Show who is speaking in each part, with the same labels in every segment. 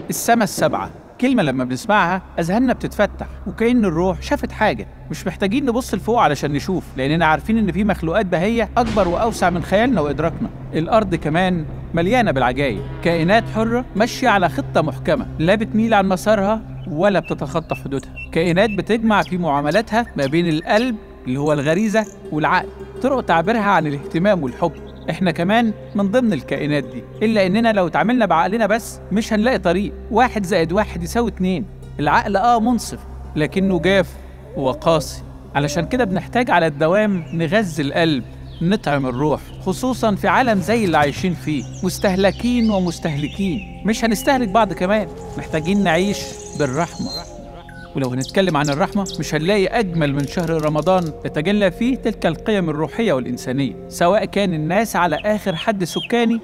Speaker 1: السما السبعة كلمة لما بنسمعها أذهاننا بتتفتح وكأن الروح شافت حاجة مش محتاجين نبص لفوق علشان نشوف لأننا عارفين إن في مخلوقات بهية أكبر وأوسع من خيالنا وإدراكنا الأرض كمان مليانة بالعجائب كائنات حرة ماشية على خطة محكمة لا بتميل عن مسارها ولا بتتخطى حدودها كائنات بتجمع في معاملاتها ما بين القلب اللي هو الغريزة والعقل طرق تعبيرها عن الاهتمام والحب احنا كمان من ضمن الكائنات دي الا اننا لو اتعاملنا بعقلنا بس مش هنلاقي طريق واحد زائد واحد يساوي اتنين العقل اه منصف لكنه جاف وقاسي علشان كده بنحتاج على الدوام نغذي القلب نطعم الروح خصوصا في عالم زي اللي عايشين فيه مستهلكين ومستهلكين مش هنستهلك بعض كمان محتاجين نعيش بالرحمه ولو هنتكلم عن الرحمة مش هنلاقي أجمل من شهر رمضان يتجلى فيه تلك القيم الروحية والإنسانية سواء كان الناس على آخر حد سكاني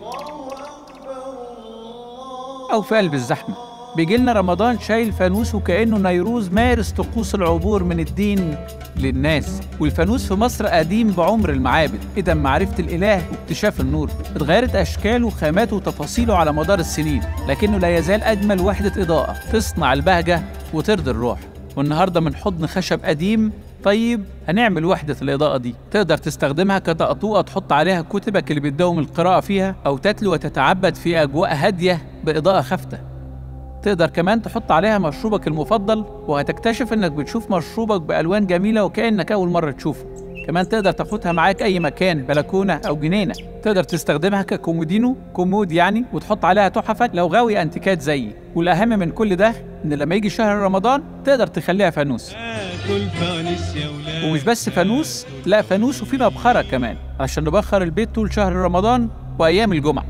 Speaker 1: أو في قلب الزحمة بيجي لنا رمضان شايل فانوس وكأنه نيروز مارس طقوس العبور من الدين للناس والفانوس في مصر قديم بعمر المعابد إذا معرفة الإله واكتشاف النور اتغيرت أشكاله وخاماته وتفاصيله على مدار السنين لكنه لا يزال أجمل وحدة إضاءة تصنع البهجة وترضي الروح والنهارده من حضن خشب قديم طيب هنعمل وحدة الإضاءة دي تقدر تستخدمها كطقطوقة تحط عليها كتبك اللي بتداوم القراءة فيها أو تتلو وتتعبد في أجواء هادية بإضاءة خافتة تقدر كمان تحط عليها مشروبك المفضل وهتكتشف إنك بتشوف مشروبك بألوان جميلة وكأنك أول مرة تشوفه كمان تقدر تاخدها معاك أي مكان بلكونة أو جنينة تقدر تستخدمها ككومودينو كومود يعني وتحط عليها تحفك لو غاوي أنتيكات زيي والأهم من كل ده إن لما يجي شهر رمضان تقدر تخليها فانوس
Speaker 2: كل فانوس يا ولاد
Speaker 1: ومش بس فانوس لا فانوس وفي مبخرة كمان عشان نبخر البيت طول شهر رمضان وأيام الجمعة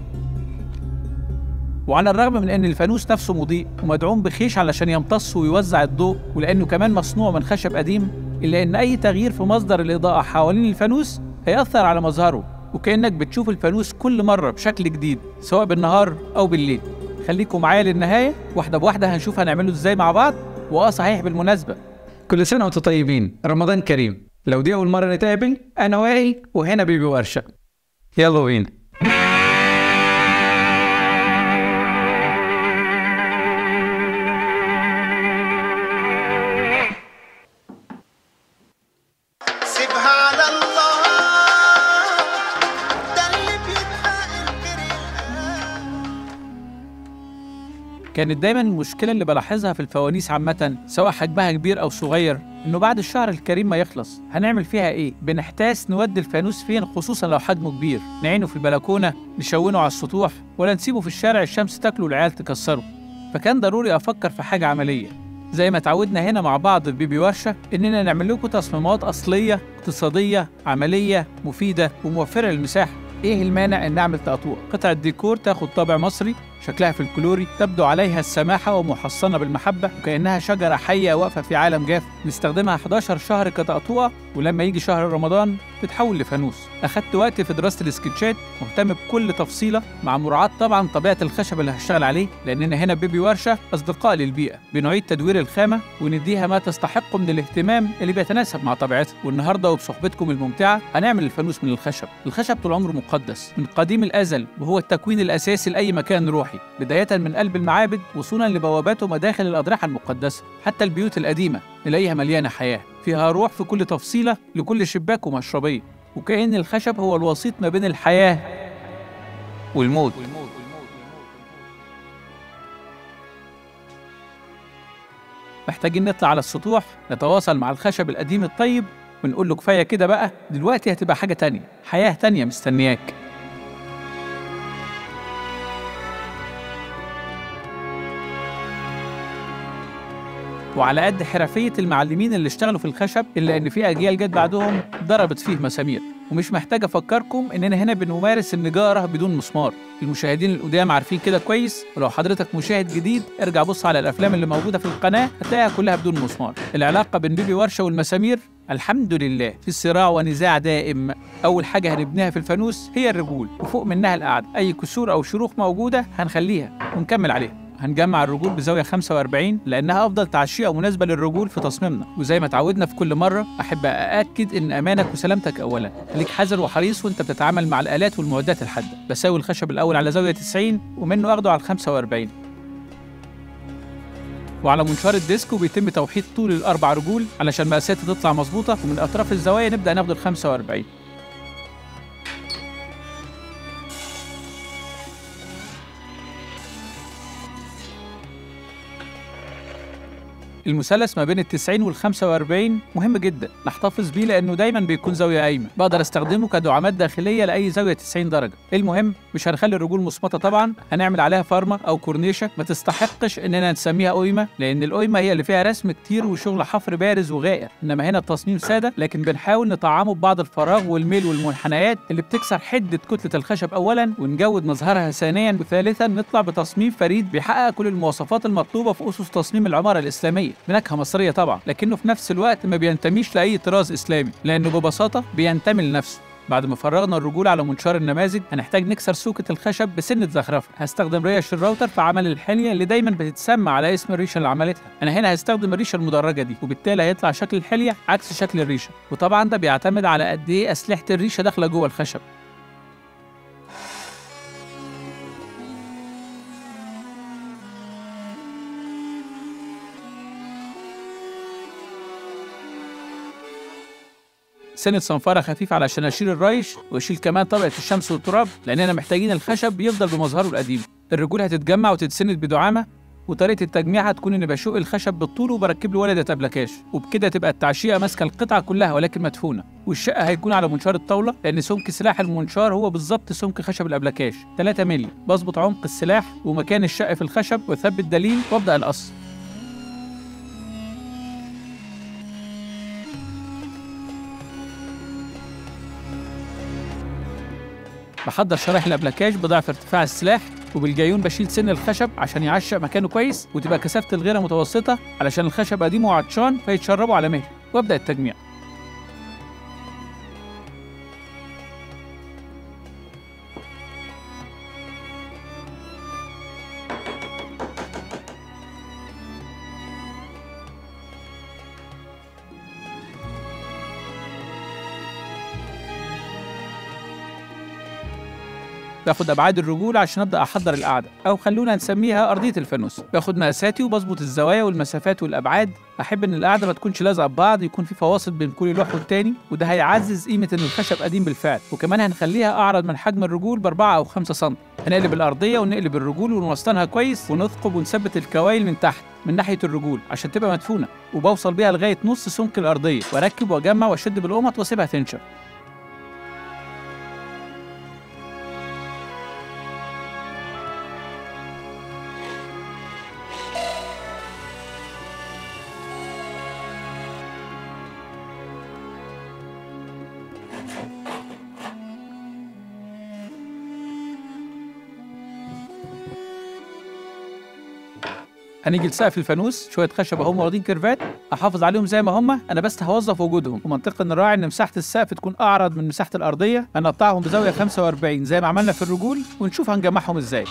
Speaker 1: وعلى الرغم من ان الفانوس نفسه مضيء ومدعوم بخيش علشان يمتص ويوزع الضوء ولانه كمان مصنوع من خشب قديم الا ان اي تغيير في مصدر الاضاءه حوالين الفانوس هيأثر على مظهره وكأنك بتشوف الفانوس كل مرة بشكل جديد سواء بالنهار أو بالليل خليكم معايا للنهاية واحدة بواحدة هنشوف هنعمله ازاي مع بعض واه صحيح بالمناسبة كل سنة وانتم طيبين رمضان كريم لو دي أول مرة نتقابل أنا وائل وهنا بيبي ورشة يلا بينا
Speaker 3: سيبها على الله ده اللي بيدفع الكريم
Speaker 1: كانت دايما المشكلة اللي بلاحظها في الفوانيس عامة سواء حجمها كبير أو صغير إنه بعد الشهر الكريم ما يخلص هنعمل فيها إيه؟ بنحتاس نودي الفانوس فين خصوصا لو حجمه كبير نعينه في البلكونة نشونه على السطوح ولا نسيبه في الشارع الشمس تاكله والعيال تكسره فكان ضروري أفكر في حاجة عملية زي ما اتعودنا هنا مع بعض في بيبي ورشة إننا نعمل لكم تصميمات أصلية اقتصادية عملية مفيدة وموفرة للمساحة ايه المانع ان نعمل تقطوع قطعة ديكور تاخد طابع مصري شكلها فلكلوري تبدو عليها السماحة ومحصنة بالمحبة وكأنها شجرة حية واقفة في عالم جاف نستخدمها 11 شهر كتقطوع ولما يجي شهر رمضان تتحول لفانوس أخدت وقت في دراسة السكتشات مهتم بكل تفصيلة مع مراعاة طبعا طبيعة الخشب اللي هشتغل عليه لأننا هنا بيبي ورشة أصدقاء للبيئة بنعيد تدوير الخامة ونديها ما تستحق من الاهتمام اللي بيتناسب مع طبيعتها والنهاردة وبصحبتكم الممتعة هنعمل الفانوس من الخشب الخشب طول عمره مقدس من قديم الأزل وهو التكوين الأساسي لأي مكان روحي بداية من قلب المعابد وصولا لبوابات ومداخل الأضرحة المقدسة حتى البيوت القديمة نلاقيها مليانة حياة فيها روح في كل تفصيلة لكل شباك ومشربية وكأن الخشب هو الوسيط ما بين الحياة والموت محتاجين نطلع على السطوح نتواصل مع الخشب القديم الطيب ونقول له كفاية كده بقى دلوقتي هتبقى حاجة تانية حياة تانية مستنياك وعلى قد حرفية المعلمين اللي اشتغلوا في الخشب إلا إن في أجيال جت بعدهم ضربت فيه مسامير ومش محتاج أفكركم إننا هنا بنمارس النجارة بدون مسمار المشاهدين القدام عارفين كده كويس ولو حضرتك مشاهد جديد ارجع بص على الأفلام اللي موجودة في القناة هتلاقيها كلها بدون مسمار العلاقة بين بيبي ورشة والمسامير الحمد لله في صراع ونزاع دائم أول حاجة هنبنيها في الفانوس هي الرجول وفوق منها القعدة أي كسور أو شروخ موجودة هنخليها ونكمل عليها هنجمع الرجول بزاوية 45 لأنها أفضل تعشيقة مناسبة للرجول في تصميمنا وزي ما اتعودنا في كل مرة أحب أأكد إن أمانك وسلامتك أولا خليك حذر وحريص وأنت بتتعامل مع الآلات والمعدات الحادة بساوي الخشب الأول على زاوية 90 ومنه أخده على 45 وعلى منشار الديسك وبيتم توحيد طول الاربع رجول علشان مقاساتها تطلع مظبوطه ومن اطراف الزوايا نبدا ناخد ال 45 المثلث ما بين ال 90 وال 45 مهم جدا نحتفظ بيه لانه دايما بيكون زاويه قايمه بقدر استخدمه كدعامات داخليه لاي زاويه 90 درجه المهم مش هنخلي الرجول مصمته طبعا هنعمل عليها فرمه او كورنيشه ما تستحقش اننا نسميها قيمه لان القيمه هي اللي فيها رسم كتير وشغل حفر بارز وغائر انما هنا التصميم ساده لكن بنحاول نطعمه ببعض الفراغ والميل والمنحنيات اللي بتكسر حده كتله الخشب اولا ونجود مظهرها ثانيا وثالثا نطلع بتصميم فريد بيحقق كل المواصفات المطلوبه في اسس تصميم العماره الاسلاميه بنكهه مصريه طبعا لكنه في نفس الوقت ما بينتميش لاي طراز اسلامي لانه ببساطه بينتمي لنفسه بعد ما فرغنا الرجول على منشار النماذج هنحتاج نكسر سوكة الخشب بسنة زخرفة هستخدم ريش الراوتر في عمل الحلية اللي دايما بتتسمى على اسم الريشة اللي عملتها انا هنا هستخدم الريشة المدرجة دي وبالتالي هيطلع شكل الحلية عكس شكل الريشة وطبعا ده بيعتمد على قد ايه اسلحة الريشة داخلة جوه الخشب سنة صنفرة خفيفة علشان أشيل الريش وأشيل كمان طبقة الشمس والتراب لأننا محتاجين الخشب يفضل بمظهره القديم الرجول هتتجمع وتتسند بدعامة وطريقة التجميع هتكون إني بشق الخشب بالطول وبركب له ولدة أبلكاش وبكده تبقى التعشيقة ماسكة القطعة كلها ولكن مدفونة والشقة هيكون على منشار الطاولة لأن سمك سلاح المنشار هو بالظبط سمك خشب الأبلكاش 3 مللي بظبط عمق السلاح ومكان الشق في الخشب وأثبت دليل وأبدأ القص بحضر شرايح الابلكاش بضعف ارتفاع السلاح وبالجايون بشيل سن الخشب عشان يعشق مكانه كويس وتبقى كثافه الغيره متوسطه علشان الخشب قديم وعطشان فيتشربوا على مهل وابدا التجميع باخد ابعاد الرجول عشان ابدا احضر القعده او خلونا نسميها ارضيه الفانوس باخد مقاساتي وبظبط الزوايا والمسافات والابعاد احب ان القعده ما تكونش لازقه ببعض يكون في فواصل بين كل لوح والتاني وده هيعزز قيمه ان الخشب قديم بالفعل وكمان هنخليها اعرض من حجم الرجول باربعة او خمسة سم هنقلب الارضيه ونقلب الرجول ونوسطنها كويس ونثقب ونثبت الكوايل من تحت من ناحيه الرجول عشان تبقى مدفونه وبوصل بيها لغايه نص سمك الارضيه واركب واجمع واشد بالقمط واسيبها تنشف هنيجي لسقف الفانوس شويه خشب اهم واخدين كيرفات احافظ عليهم زي ما هم انا بس هوظف وجودهم ومنطقي نراعي ان مساحه السقف تكون اعرض من مساحه الارضيه هنقطعهم بزاويه 45 زي ما عملنا في الرجول ونشوف هنجمعهم ازاي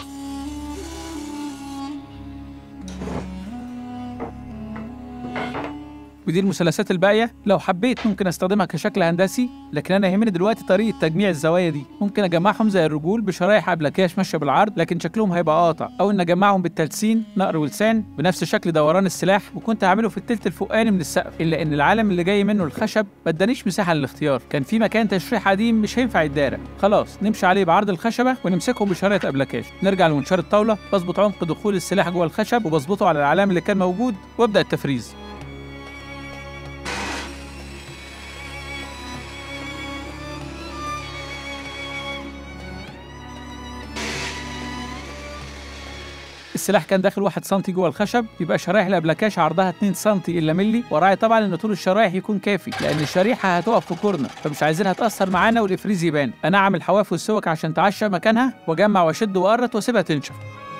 Speaker 1: ودي المثلثات الباقيه لو حبيت ممكن استخدمها كشكل هندسي لكن انا يهمني دلوقتي طريقه تجميع الزوايا دي ممكن اجمعهم زي الرجول بشرايح ابلكاش ماشيه بالعرض لكن شكلهم هيبقى قاطع او ان اجمعهم بالتلسين نقر ولسان بنفس شكل دوران السلاح وكنت هعمله في التلت الفوقاني من السقف الا ان العالم اللي جاي منه الخشب ما ادانيش مساحه للاختيار كان في مكان تشريح قديم مش هينفع يتدارى خلاص نمشي عليه بعرض الخشبه ونمسكهم بشرايط ابلكاش نرجع لمنشار الطاوله بظبط عمق دخول السلاح جوه الخشب وبظبطه على العلام اللي كان موجود وابدا التفريز السلاح كان داخل 1 سم جوه الخشب يبقى شرايح الابلكاش عرضها 2 سم الا ملي وراعي طبعا ان طول الشرايح يكون كافي لان الشريحه هتقف في كورنر فمش عايزينها تاثر معانا والافريز يبان انا اعمل حواف والسوك عشان تعشى مكانها واجمع واشد وارط واسيبها تنشف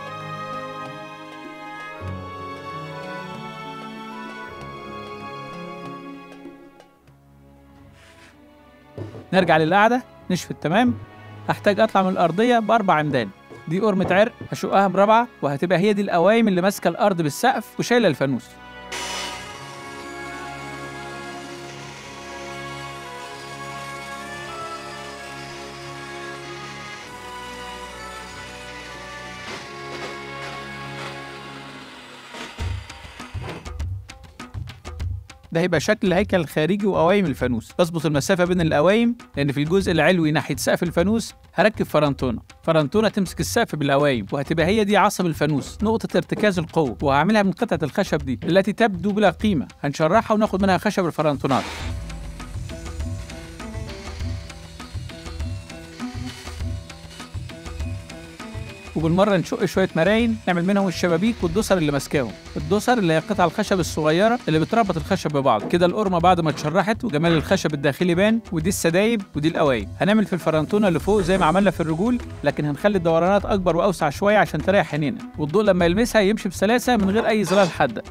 Speaker 1: نرجع للقعده نشفت تمام هحتاج اطلع من الارضيه باربع عمدان دي قرمة عرق هشقها مربعة وهتبقى هي دي القوايم اللي ماسكة الأرض بالسقف وشايلة الفانوس ده هيبقى شكل الهيكل الخارجي وقوايم الفانوس بظبط المسافه بين القوايم لان في الجزء العلوي ناحيه سقف الفانوس هركب فرنتونه فرنتونه تمسك السقف بالقوايم وهتبقى هي دي عصب الفانوس نقطه ارتكاز القوه وهعملها من قطعه الخشب دي التي تبدو بلا قيمه هنشرحها وناخد منها خشب الفرنتونات وبالمره نشق شويه مراين نعمل منهم الشبابيك والدوسر اللي ماسكاهم الدوسر اللي هي قطع الخشب الصغيره اللي بتربط الخشب ببعض كده القرمه بعد ما اتشرحت وجمال الخشب الداخلي بان ودي السدايب ودي القوايم هنعمل في الفرنتونه اللي فوق زي ما عملنا في الرجول لكن هنخلي الدورانات اكبر واوسع شويه عشان تريح عينينا والضوء لما يلمسها يمشي بسلاسه من غير اي ظلال حاده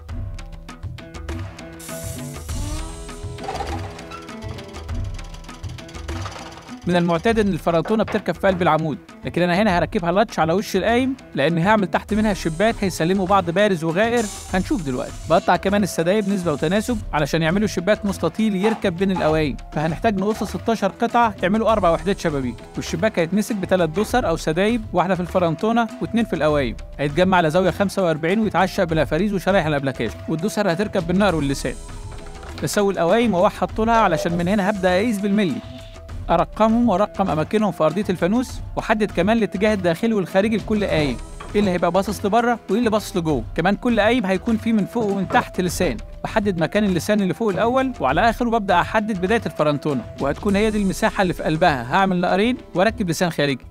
Speaker 1: من المعتاد ان الفرنتونه بتركب في قلب العمود لكن انا هنا هركبها لاتش على وش القايم لان هعمل تحت منها شباك هيسلموا بعض بارز وغائر هنشوف دلوقتي بقطع كمان السدايب نسبه وتناسب علشان يعملوا شباك مستطيل يركب بين القوايم فهنحتاج نقص 16 قطعه يعملوا اربع وحدات شبابيك والشباك هيتمسك بثلاث دوسر او سدايب واحده في الفرنتونه واثنين في القوايم هيتجمع على زاويه 45 ويتعشق بالافاريز وشرايح الابلكاش والدوسر هتركب بالنار واللسان بسوي القوايم واوحد طولها علشان من هنا هبدا اقيس بالملي ارقمهم وارقم اماكنهم في ارضيه الفانوس واحدد كمان الاتجاه الداخلي والخارجي لكل قايم ايه اللي هيبقى باصص لبره وايه اللي باصص لجوه كمان كل قايم هيكون فيه من فوق ومن تحت لسان بحدد مكان اللسان اللي فوق الاول وعلى اخره ببدا احدد بدايه الفرنتونه وهتكون هي دي المساحه اللي في قلبها هعمل نقرين واركب لسان خارجي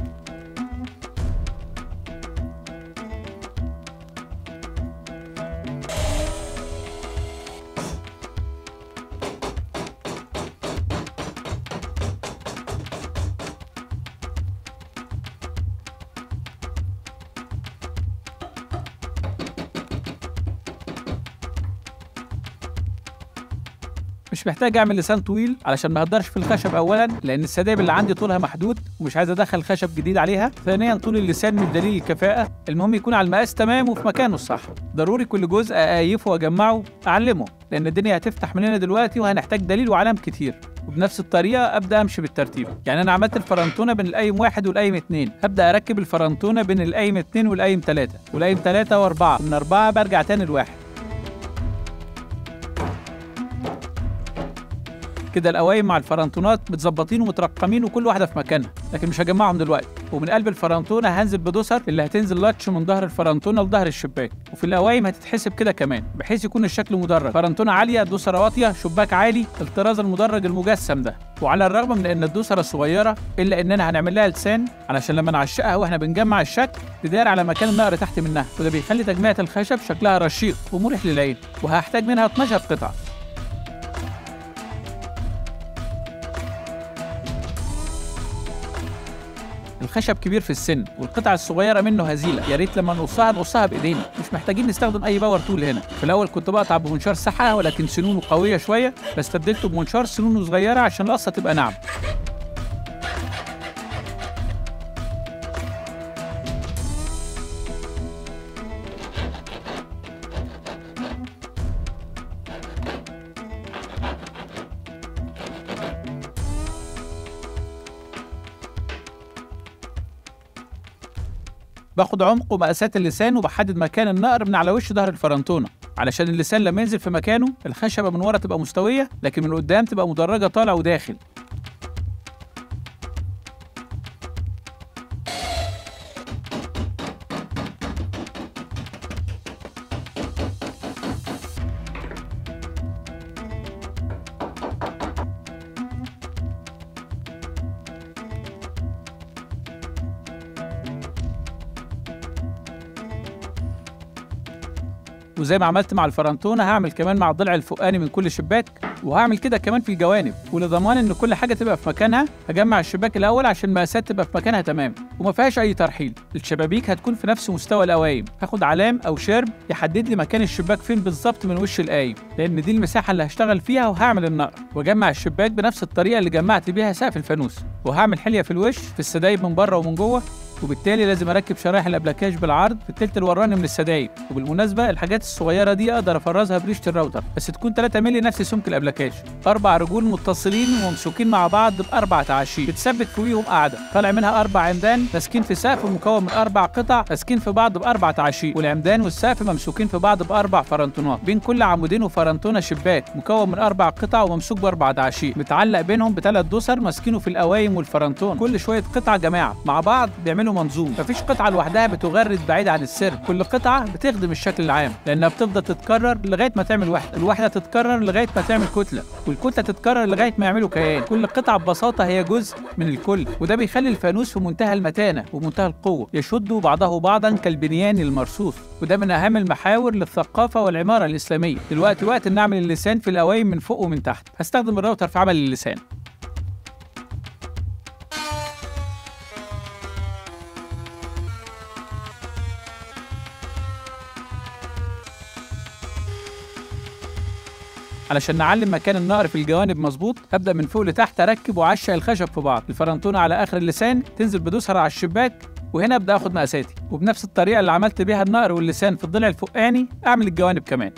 Speaker 1: مش محتاج اعمل لسان طويل علشان ما اهدرش في الخشب اولا لان السدايب اللي عندي طولها محدود ومش عايز ادخل خشب جديد عليها ثانيا طول اللسان مش دليل الكفاءه المهم يكون على المقاس تمام وفي مكانه الصح ضروري كل جزء اقيفه واجمعه اعلمه لان الدنيا هتفتح مننا دلوقتي وهنحتاج دليل وعلام كتير وبنفس الطريقة أبدأ أمشي بالترتيب، يعني أنا عملت الفرنتونة بين القايم واحد والقايم اتنين، هبدأ أركب الفرنتونة بين القايم اتنين والقايم تلاتة، والقايم تلاتة وأربعة، ومن أربعة برجع تاني لواحد. كده القوايم مع الفرنتونات متظبطين ومترقمين وكل واحده في مكانها لكن مش هجمعهم دلوقتي ومن قلب الفرنتونه هنزل بدوسر اللي هتنزل لاتش من ظهر الفرنتونه لظهر الشباك وفي القوايم هتتحسب كده كمان بحيث يكون الشكل مدرج فرنتونه عاليه دوسره واطيه شباك عالي الطراز المدرج المجسم ده وعلى الرغم من ان الدوسره صغيره الا اننا هنعمل لها لسان علشان لما نعشقها واحنا بنجمع الشكل تدار على مكان النقر تحت منها وده بيخلي تجميعة الخشب شكلها رشيق ومريح للعين وهحتاج منها 12 قطعه الخشب كبير في السن والقطع الصغيره منه هزيله يا ريت لما نقصها نقصها بايدينا مش محتاجين نستخدم اي باور تول هنا في الاول كنت بقطع بمنشار سحه ولكن سنونه قويه شويه فاستبدلته بمنشار سنونه صغيره عشان القصه تبقى ناعمه باخد عمق ومقاسات اللسان وبحدد مكان النقر من على وش ظهر الفرنتونه علشان اللسان لما ينزل في مكانه الخشبه من ورا تبقى مستويه لكن من قدام تبقى مدرجه طالع وداخل وزي ما عملت مع الفرنتونه هعمل كمان مع الضلع الفوقاني من كل شباك وهعمل كده كمان في الجوانب ولضمان ان كل حاجه تبقى في مكانها هجمع الشباك الاول عشان المقاسات تبقى في مكانها تمام وما فيهاش اي ترحيل الشبابيك هتكون في نفس مستوى القوايم هاخد علام او شرب يحدد لي مكان الشباك فين بالظبط من وش القايم لان دي المساحه اللي هشتغل فيها وهعمل النقر واجمع الشباك بنفس الطريقه اللي جمعت بيها سقف الفانوس وهعمل حليه في الوش في السدايب من بره ومن جوه وبالتالي لازم اركب شرايح الابلكاش بالعرض في التلت الوراني من السدايب وبالمناسبه الحاجات الصغيره دي اقدر افرزها بريشه الراوتر بس تكون 3 مللي نفس سمك الابلكاش اربع رجول متصلين وممسوكين مع بعض باربع تعاشير بتثبت فوقيهم قاعده طالع منها اربع عمدان ماسكين في سقف مكون من اربع قطع ماسكين في بعض باربع تعاشيق والعمدان والسقف ممسوكين في بعض باربع فرنتونات بين كل عمودين وفرنتونه شباك مكون من اربع قطع وممسوك باربع تعاشيق متعلق بينهم بثلاث دسر ماسكينه في القوايم والفرنتون كل شويه قطع جماعه مع بعض بيعملوا منظوم مفيش قطعه لوحدها بتغرد بعيد عن السر كل قطعه بتخدم الشكل العام لانها بتفضل تتكرر لغايه ما تعمل وحده الوحده تتكرر لغايه ما تعمل كتله والكتله تتكرر لغايه ما يعملوا كيان كل قطعه ببساطه هي جزء من الكل وده بيخلي الفانوس في منتهى المتانه ومنتهى القوه يشد بعضه بعضا كالبنيان المرصوص وده من اهم المحاور للثقافه والعماره الاسلاميه دلوقتي وقت ان نعمل اللسان في القوايم من فوق ومن تحت هستخدم الراوتر في عمل اللسان علشان نعلم مكان النقر في الجوانب مظبوط هبدا من فوق لتحت اركب واعشق الخشب في بعض الفرنتونه على اخر اللسان تنزل بدوسها على الشباك وهنا ابدا اخد مقاساتي وبنفس الطريقه اللي عملت بيها النقر واللسان في الضلع الفوقاني اعمل الجوانب كمان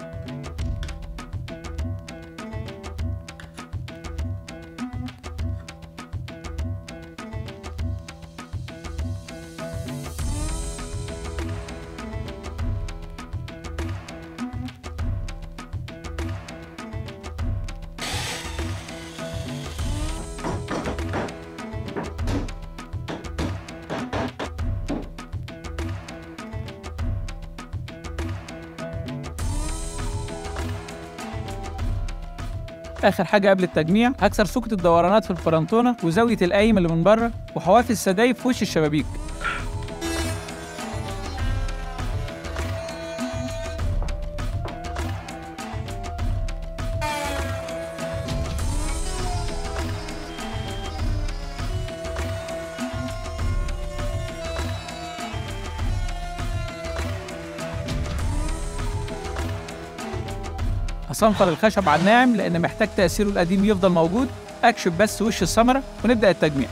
Speaker 1: اخر حاجه قبل التجميع هكسر سوكة الدورانات في الفرنتونه وزاويه القايم اللي من بره وحواف السدايب في وش الشبابيك هصنفر الخشب على الناعم لان محتاج تاثيره القديم يفضل موجود اكشف بس وش الثمره ونبدا التجميع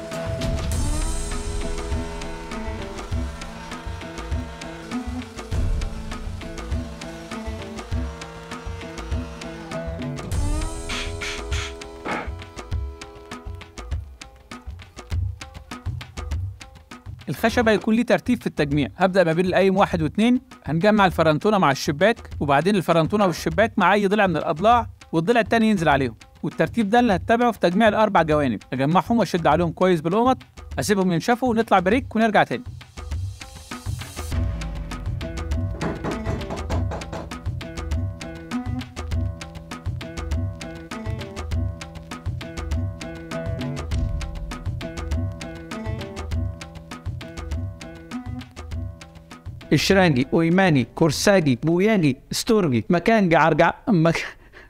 Speaker 1: الخشب هيكون ليه ترتيب في التجميع هبدا ما بين القايم واحد واثنين هنجمع الفرنتونه مع الشباك وبعدين الفرنتونه والشباك مع اي ضلع من الاضلاع والضلع التاني ينزل عليهم والترتيب ده اللي هتبعه في تجميع الاربع جوانب اجمعهم واشد عليهم كويس بالقمط اسيبهم ينشفوا ونطلع بريك ونرجع تاني
Speaker 4: اشرانجي اويماني كورساجي بوياني ستورجي مكانجي عرجع مك...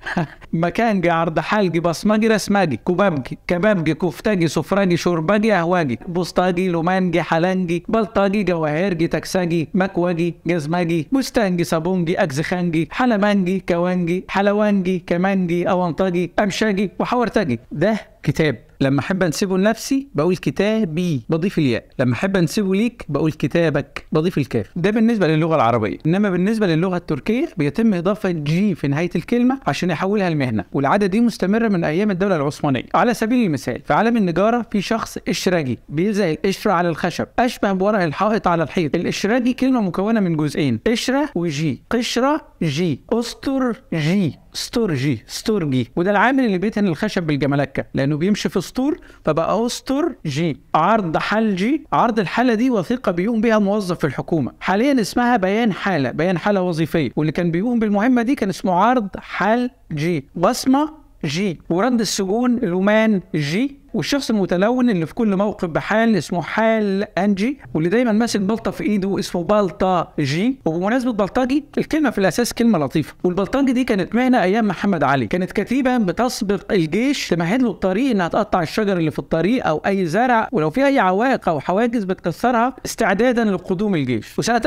Speaker 4: مكانجي عرض حالجي بصمجي رسماجي كوبابجي كبابجي كفتاجي سفراجي شورباجي اهواجي بوسطاجي لومانجي حلنجي بلطاجي جواهرجي تكساجي مكواجي جزماجي بستانجي صابونجي اجزخانجي حلمانجي كوانجي حلوانجي كمانجي اونطاجي امشاجي وحورتاجي ده كتاب لما احب انسبه لنفسي بقول كتابي بضيف الياء لما احب انسبه ليك بقول كتابك بضيف الكاف ده بالنسبه للغه العربيه انما بالنسبه للغه التركيه بيتم اضافه جي في نهايه الكلمه عشان يحولها لمهنه والعاده دي مستمره من ايام الدوله العثمانيه على سبيل المثال في عالم النجاره في شخص اشراجي بيلزق القشره على الخشب اشبه بورق الحائط على الحيط الاشراجي كلمه مكونه من جزئين قشره وجي قشره جي استر جي ستورجي ستورجي وده العامل اللي بيتهن الخشب بالجملكه لانه بيمشي في سطور فبقى استر جي عرض حلجي عرض الحاله دي وثيقه بيقوم بها موظف في الحكومه حاليا اسمها بيان حاله بيان حاله وظيفيه واللي كان بيقوم بالمهمه دي كان اسمه عرض حال جي بصمه جي ورد السجون لومان جي والشخص المتلون اللي في كل موقف بحال اسمه حال انجي واللي دايما ماسك بلطه في ايده اسمه بلطه جي وبمناسبه بلطجي الكلمه في الاساس كلمه لطيفه والبلطجي دي كانت مهنه ايام محمد علي كانت كتيبه بتسبق الجيش تمهد له الطريق انها تقطع الشجر اللي في الطريق او اي زرع ولو في اي عوائق او حواجز بتكسرها استعدادا لقدوم الجيش وسنه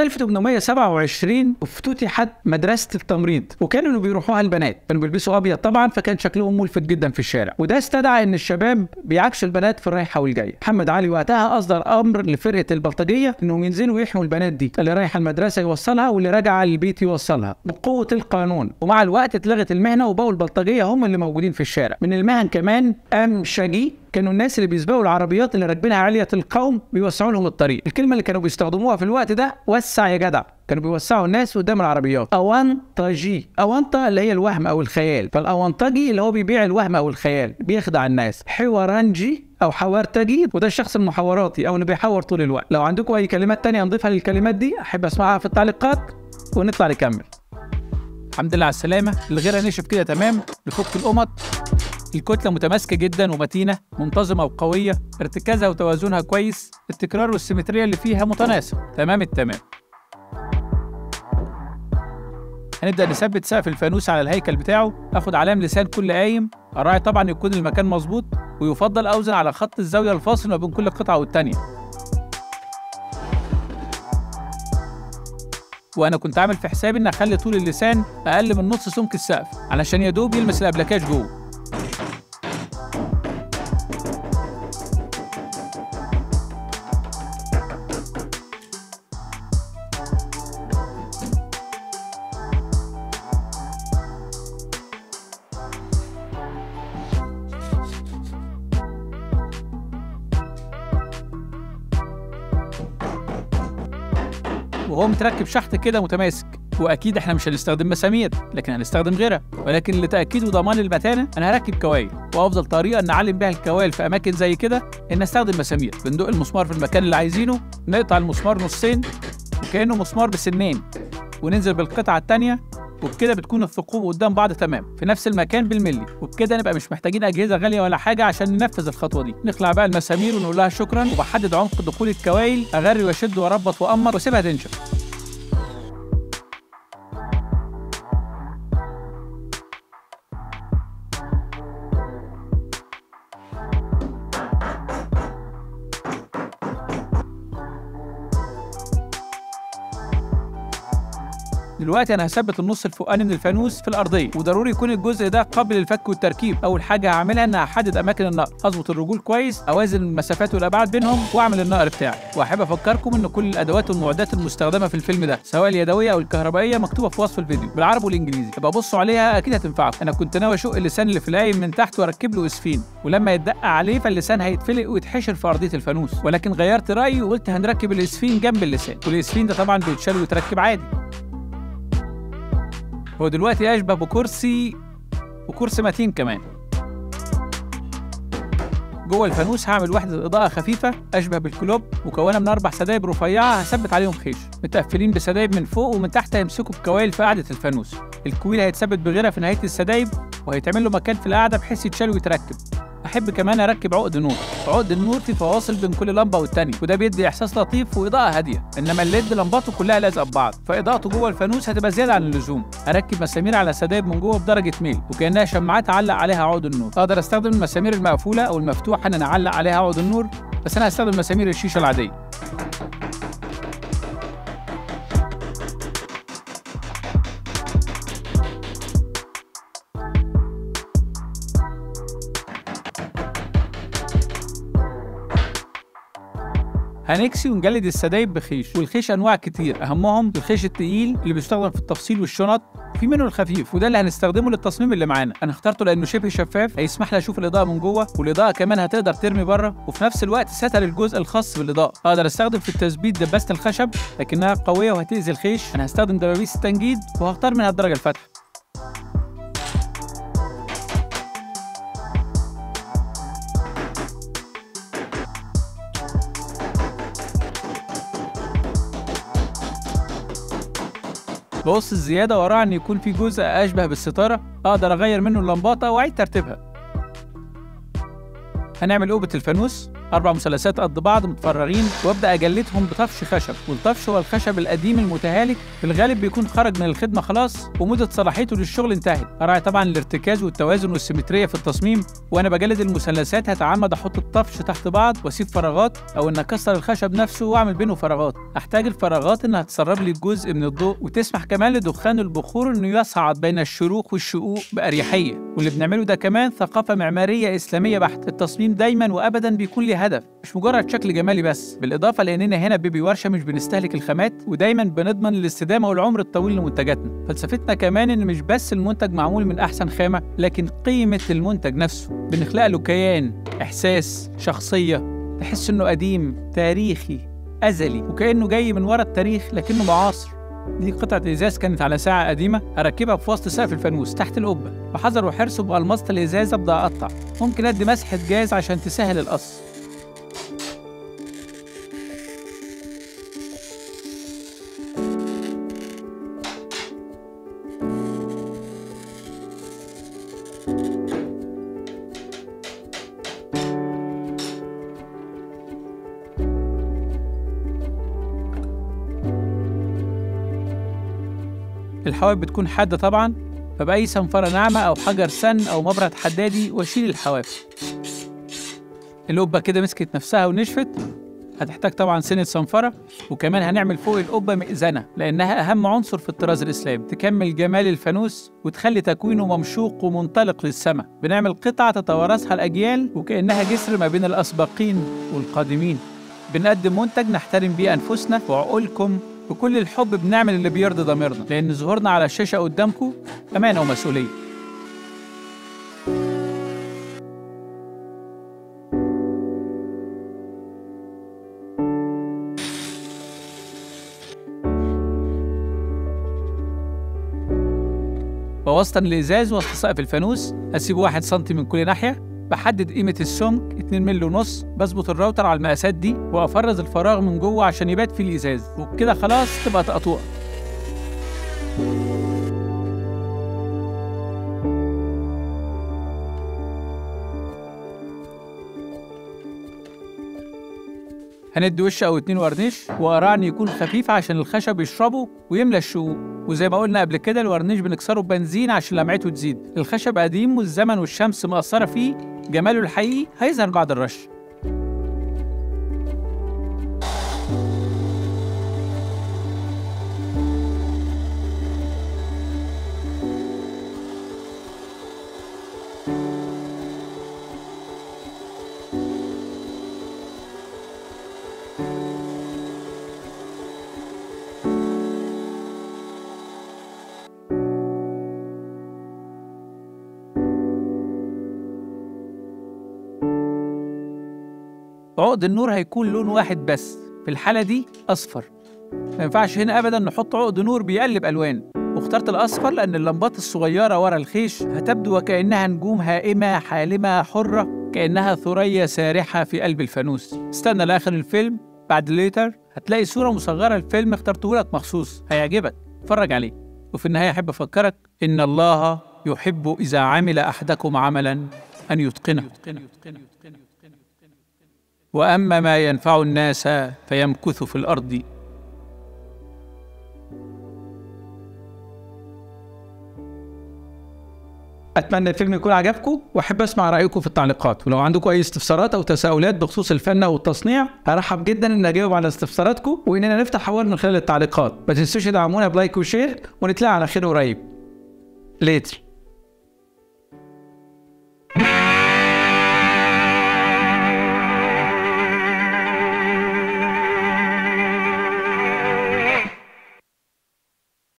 Speaker 4: 1827 افتتحت مدرسه التمريض وكانوا بيروحوها البنات كانوا بيلبسوا ابيض طبعا فكان شكلهم ملفت جدا في الشارع وده استدعى ان الشباب بيعكسوا البنات في الرايحه والجايه محمد علي وقتها اصدر امر لفرقه البلطجيه انهم ينزلوا يحموا البنات دي اللي رايحه المدرسه يوصلها واللي راجعه البيت يوصلها بقوه القانون ومع الوقت اتلغت المهنه وبقوا البلطجيه هم اللي موجودين في الشارع من المهن كمان امشجي كانوا الناس اللي بيسبقوا العربيات اللي راكبينها عاليه القوم بيوسعوا لهم الطريق الكلمه اللي كانوا بيستخدموها في الوقت ده وسع يا جدع كانوا بيوسعوا الناس قدام العربيات اونطاجي اونطا اللي هي الوهم او الخيال فالاونطاجي اللي هو بيبيع الوهم او الخيال بيخدع الناس حوارنجي او حوارتجي وده الشخص المحاوراتي او اللي بيحور طول الوقت لو عندكم اي كلمات تانية نضيفها للكلمات دي احب اسمعها في التعليقات ونطلع نكمل
Speaker 1: الحمد لله على السلامة الغيرة نشف كده تمام نفك القمط الكتلة متماسكة جدا ومتينة منتظمة وقوية ارتكازها وتوازنها كويس التكرار والسيمترية اللي فيها متناسق تمام التمام هنبدأ نثبت سقف الفانوس على الهيكل بتاعه اخد علام لسان كل قايم اراعي طبعا يكون المكان مظبوط ويفضل اوزن على خط الزاوية الفاصل ما بين كل قطعة والتانية وانا كنت عامل في حسابي ان اخلي طول اللسان اقل من نص سمك السقف علشان يدوب يلمس الابلكاش جوه وهو متركب شحط كده متماسك واكيد احنا مش هنستخدم مسامير لكن هنستخدم غيرها ولكن لتاكيد وضمان المتانه انا هركب كوايل وافضل طريقه نعلم بيها الكوايل في اماكن زي كده ان استخدم مسامير بندق المسمار في المكان اللي عايزينه نقطع المسمار نصين وكانه مسمار بسنين وننزل بالقطعه الثانيه وبكده بتكون الثقوب قدام بعض تمام في نفس المكان بالملي وبكده نبقى مش محتاجين اجهزه غاليه ولا حاجه عشان ننفذ الخطوه دي نخلع بقى المسامير ونقول لها شكرا وبحدد عمق دخول الكوايل اغري واشد واربط وامر واسيبها تنشف دلوقتي انا هثبت النص الفوقاني من الفانوس في الارضيه وضروري يكون الجزء ده قابل للفك والتركيب اول حاجه هعملها ان احدد اماكن النقر اظبط الرجول كويس اوازن المسافات والابعاد بينهم واعمل النقر بتاعي واحب افكركم ان كل الادوات والمعدات المستخدمه في الفيلم ده سواء اليدويه او الكهربائيه مكتوبه في وصف الفيديو بالعربي والانجليزي يبقى بصوا عليها اكيد هتنفعكم انا كنت ناوي اشق اللسان اللي في القايم من تحت واركب له اسفين ولما يتدق عليه فاللسان هيتفلق ويتحشر في ارضيه الفانوس ولكن غيرت رايي وقلت هنركب الاسفين جنب اللسان والاسفين ده طبعا بيتشال ويتركب عادي هو دلوقتي اشبه بكرسي وكرسي متين كمان جوه الفانوس هعمل وحدة إضاءة خفيفة أشبه بالكلوب مكونة من أربع سدايب رفيعة هثبت عليهم خيش متقفلين بسدايب من فوق ومن تحت هيمسكوا بكوايل في قاعدة الفانوس الكويل هيتثبت بغيرها في نهاية السدايب وهيتعمل له مكان في القاعدة بحيث يتشال ويتركب أحب كمان أركب عقد نور عقد النور في فواصل بين كل لمبة والتانية وده بيدي إحساس لطيف وإضاءة هادية إنما الليد لمباته كلها لازقة ببعض فإضاءته جوه الفانوس هتبقى زيادة عن اللزوم أركب مسامير على سدايب من جوه بدرجة ميل وكأنها شماعات أعلق عليها عقد النور أقدر أستخدم المسامير المقفولة أو المفتوحة إن أنا أعلق عليها عقد النور بس أنا هستخدم مسامير الشيشة العادية هنكسي ونجلد السدايب بخيش والخيش انواع كتير اهمهم الخيش التقيل اللي بيستخدم في التفصيل والشنط في منه الخفيف وده اللي هنستخدمه للتصميم اللي معانا انا اخترته لانه شبه شفاف هيسمح لي اشوف الاضاءه من جوه والاضاءه كمان هتقدر ترمي بره وفي نفس الوقت ستر الجزء الخاص بالاضاءه اقدر استخدم في التثبيت دباسه الخشب لكنها قويه وهتاذي الخيش انا هستخدم دبابيس التنجيد وهختار منها الدرجه الفاتحه بقص الزيادة وراها إن يكون في جزء أشبه بالستارة أقدر أغير منه اللمباطة وأعيد ترتيبها هنعمل قوبة الفانوس أربع مثلثات قد بعض متفرغين وأبدأ أجلدهم بطفش خشب والطفش هو الخشب القديم المتهالك في الغالب بيكون خرج من الخدمة خلاص ومدة صلاحيته للشغل انتهت أراعي طبعا الارتكاز والتوازن والسيمترية في التصميم وأنا بجلد المثلثات هتعمد أحط الطفش تحت بعض وأسيب فراغات أو إن أكسر الخشب نفسه وأعمل بينه فراغات أحتاج الفراغات إنها تسرب لي جزء من الضوء وتسمح كمان لدخان البخور إنه يصعد بين الشروق والشقوق بأريحية واللي بنعمله ده كمان ثقافة معمارية إسلامية بحت التصميم دايما وأبدا بيكون ليه ليه هدف مش مجرد شكل جمالي بس بالاضافه لاننا هنا بيبي ورشه مش بنستهلك الخامات ودايما بنضمن الاستدامه والعمر الطويل لمنتجاتنا فلسفتنا كمان ان مش بس المنتج معمول من احسن خامه لكن قيمه المنتج نفسه بنخلق له كيان احساس شخصيه تحس انه قديم تاريخي ازلي وكانه جاي من ورا التاريخ لكنه معاصر دي قطعة إزاز كانت على ساعة قديمة أركبها في وسط سقف الفانوس تحت القبة بحذر وحرص بألماسة الإزاز أبدأ أقطع ممكن أدي مسحة جاز عشان تسهل القص الحواف بتكون حادة طبعا فبأي صنفرة ناعمة أو حجر سن أو مبرد حدادي وأشيل الحواف القبة كده مسكت نفسها ونشفت هتحتاج طبعا سنة صنفرة وكمان هنعمل فوق القبة مئذنة لأنها أهم عنصر في الطراز الإسلامي تكمل جمال الفانوس وتخلي تكوينه ممشوق ومنطلق للسماء بنعمل قطعة تتوارثها الأجيال وكأنها جسر ما بين الأسبقين والقادمين بنقدم منتج نحترم بيه أنفسنا وعقولكم بكل الحب بنعمل اللي بيرضي ضميرنا لأن ظهورنا على الشاشة قدامكم أمانة ومسؤولية بوسطن الإزاز وسط سقف الفانوس أسيب واحد سنتي من كل ناحية بحدد قيمة السمك 2 مللي ونص بظبط الراوتر على المقاسات دي وأفرز الفراغ من جوه عشان يبات فيه الإزاز وبكده خلاص تبقى تقطوع هندي وش او اتنين ورنيش وقرعن يكون خفيف عشان الخشب يشربه ويملى الشقوق وزي ما قلنا قبل كده الورنيش بنكسره ببنزين عشان لمعته تزيد الخشب قديم والزمن والشمس مأثرة فيه جماله الحقيقي هيظهر بعد الرش عقد النور هيكون لون واحد بس في الحالة دي أصفر ما ينفعش هنا أبدا نحط عقد نور بيقلب ألوان واخترت الأصفر لأن اللمبات الصغيرة ورا الخيش هتبدو وكأنها نجوم هائمة حالمة حرة كأنها ثريا سارحة في قلب الفانوس استنى لآخر الفيلم بعد ليتر هتلاقي صورة مصغرة الفيلم اخترته لك مخصوص هيعجبك اتفرج عليه وفي النهاية أحب أفكرك إن الله يحب إذا عمل أحدكم عملا أن يتقنه واما ما ينفع الناس فيمكث في الارض
Speaker 4: اتمنى الفيلم يكون عجبكم واحب اسمع رايكم في التعليقات ولو عندكم اي استفسارات او تساؤلات بخصوص الفن او التصنيع ارحب جدا ان اجاوب على استفساراتكم واننا نفتح حوار من خلال التعليقات ما تنسوش تدعمونا بلايك وشير ونتلاقى على خير قريب ليتر